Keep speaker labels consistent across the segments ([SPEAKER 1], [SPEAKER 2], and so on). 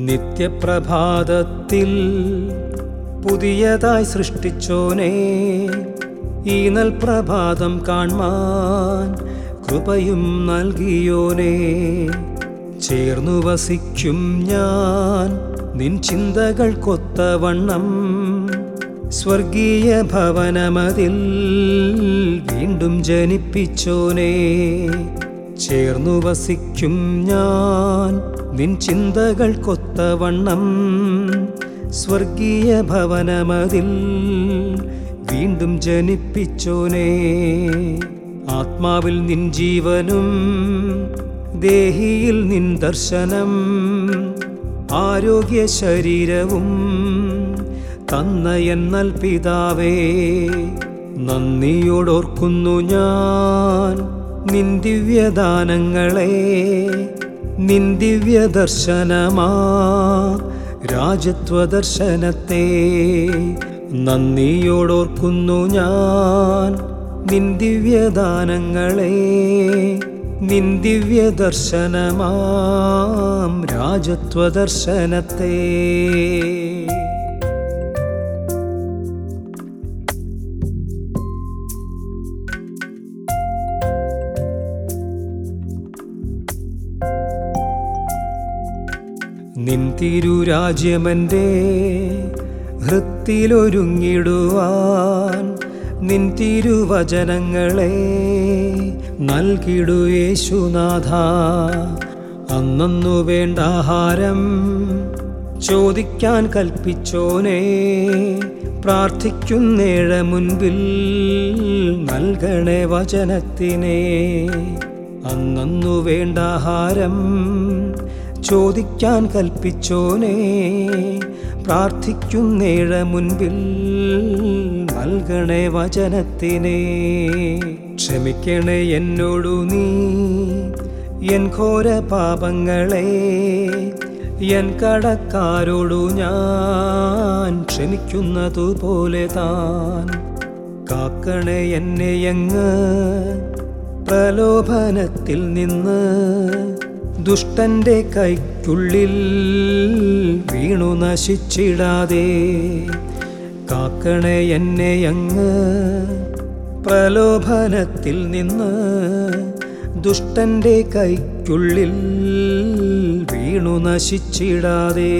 [SPEAKER 1] നിത്യപ്രഭാതത്തിൽ പുതിയതായി സൃഷ്ടിച്ചോനെ ഈ നൽപ്രഭാതം കാൺമാൻ കൃപയും നൽകിയോനെ ചേർന്നു വസിക്കും ഞാൻ നിൻ ചിന്തകൾക്കൊത്തവണ്ണം സ്വർഗീയ ഭവനമതിൽ വീണ്ടും ജനിപ്പിച്ചോനെ ചേർന്നു വസിക്കും ഞാൻ നിൻ ചിന്തകൾക്കൊത്തവണ്ണം സ്വർഗീയ ഭവനമതിൽ വീണ്ടും ജനിപ്പിച്ചോനെ ആത്മാവിൽ നിൻ ജീവനും ദേഹിയിൽ നിൻ ദർശനം ആരോഗ്യ ശരീരവും തന്ന എന്നൽ പിതാവേ നന്ദിയോടോർക്കുന്നു ഞാൻ നിൻ ദിവ്യദാനങ്ങളെ നിൻ ദിവ്യദർശനമാ രാജത്വദർശനത്തെ നന്ദിയോടോർക്കുന്നു ഞാൻ നിൻ ദിവ്യദാനങ്ങളെ നിൻ ദിവ്യദർശനമാം രാജത്വദർശനത്തെ നിൻ തിരുരാജ്യമൻ്റെ ഹൃത്തിലൊരുങ്ങിടുവാൻ നിൻ തിരുവചനങ്ങളെ നൽകിടു യേശുനാഥ അന്നു വേണ്ട ആഹാരം ചോദിക്കാൻ കൽപ്പിച്ചോനെ പ്രാർത്ഥിക്കുന്നേഴ മുൻപിൽ നൽകണേ വചനത്തിനെ അന്നു വേണ്ട ആഹാരം ചോദിക്കാൻ കൽപ്പിച്ചോനെ പ്രാർത്ഥിക്കുന്നേഴ മുൻപിൽ നൽകണേ വചനത്തിനെ ക്ഷമിക്കണേ എന്നോടു നീ എൻ ഘോര പാപങ്ങളെ എൻ കടക്കാരോടു ഞാൻ ക്ഷമിക്കുന്നതുപോലെ താൻ കാക്കണേ എന്നെ അങ്ങ് പ്രലോഭനത്തിൽ നിന്ന് ദുഷ്ടന്റെ കൈക്കുള്ളിൽ വീണു നശിച്ചിടാതെ കാക്കണേ എന്നെ അങ്ങ് പ്രലോഭനത്തിൽ നിന്ന് ദുഷ്ടന്റെ കൈക്കുള്ളിൽ വീണു നശിച്ചിടാതെ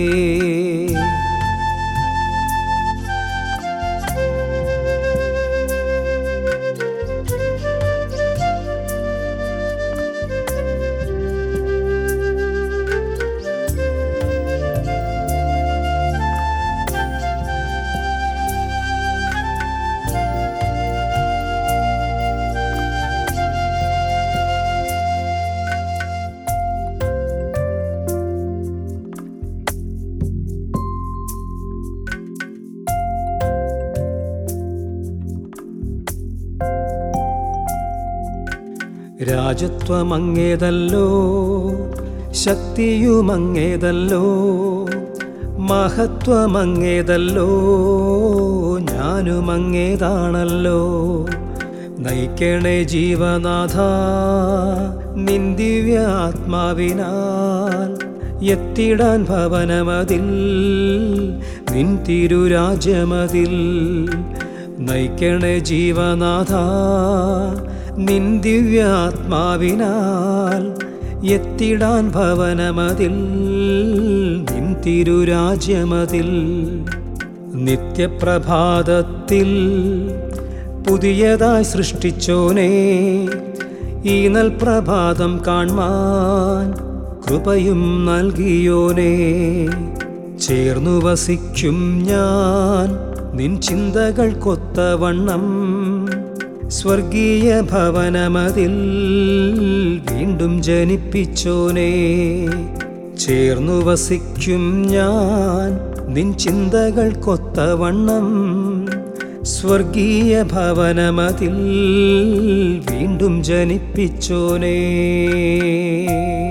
[SPEAKER 1] രാജത്വമങ്ങേതല്ലോ ശക്തിയുമങ്ങേതല്ലോ മഹത്വമങ്ങേതല്ലോ ഞാനുമങ്ങേതാണല്ലോ നയിക്കണേ ജീവനാഥ നിൻ ദിവ്യാത്മാവിനാൽ എത്തിടാൻ ഭവനമതിൽ നിൻ തിരുരാജ്യമതിൽ നയിക്കണേ ജീവനാഥ നിൻ ദിവ്യാത്മാവിനാൽ എത്തിടാൻ ഭവനമതിൽ നിൻ തിരുരാജ്യമതിൽ നിത്യപ്രഭാതത്തിൽ പുതിയതായി സൃഷ്ടിച്ചോനെ ഈ നൽപ്രഭാതം കാൺമാൻ കൃപയും നൽകിയോനെ ചേർന്നു വസിക്കും ഞാൻ നിൻ ചിന്തകൾക്കൊത്തവണ്ണം സ്വർഗീയ ഭവനമതിൽ വീണ്ടും ജനിപ്പിച്ചോനെ ചേർന്നു വസിക്കും ഞാൻ നിൻ ചിന്തകൾക്കൊത്തവണ്ണം സ്വർഗീയ ഭവനമതിൽ വീണ്ടും ജനിപ്പിച്ചോനേ